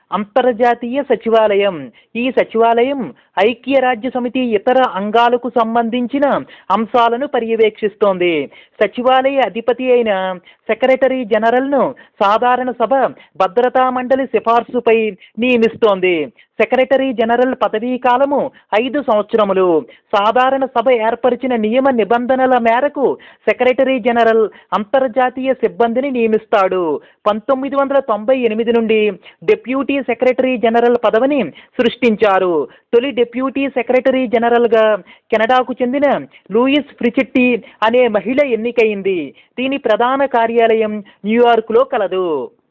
అంతర్జాతీయ సచివాలయం ఈ సచివాలయం ఐక్యరాజ్య సమితి ఇతర అంగాలకు సంబంధించిన అంశాలను పర్యవేక్షిస్తోంది సచివాలయ అధిపతి అయిన సెక్రటరీ జనరల్ను సాధారణ సభ భద్రతా మండలి సిఫార్సుపై నియమిస్తోంది సెక్రటరీ జనరల్ పదవీ కాలము ఐదు సంవత్సరములు సాధారణ సభ ఏర్పరిచిన నియమ నిబంధనల మేరకు సెక్రటరీ జనరల్ అంతర్జాతీయ సిబ్బందిని నియమిస్తాడు పంతొమ్మిది వందల తొంభై ఎనిమిది నుండి డిప్యూటీ సెక్రటరీ జనరల్ పదవిని సృష్టించారు తొలి డిప్యూటీ సెక్రటరీ జనరల్గా కెనడాకు చెందిన లూయిస్ ఫ్రిచిట్టి అనే మహిళ ఎన్నికైంది దీని ప్రధాన కార్యాలయం న్యూయార్క్లో కలదు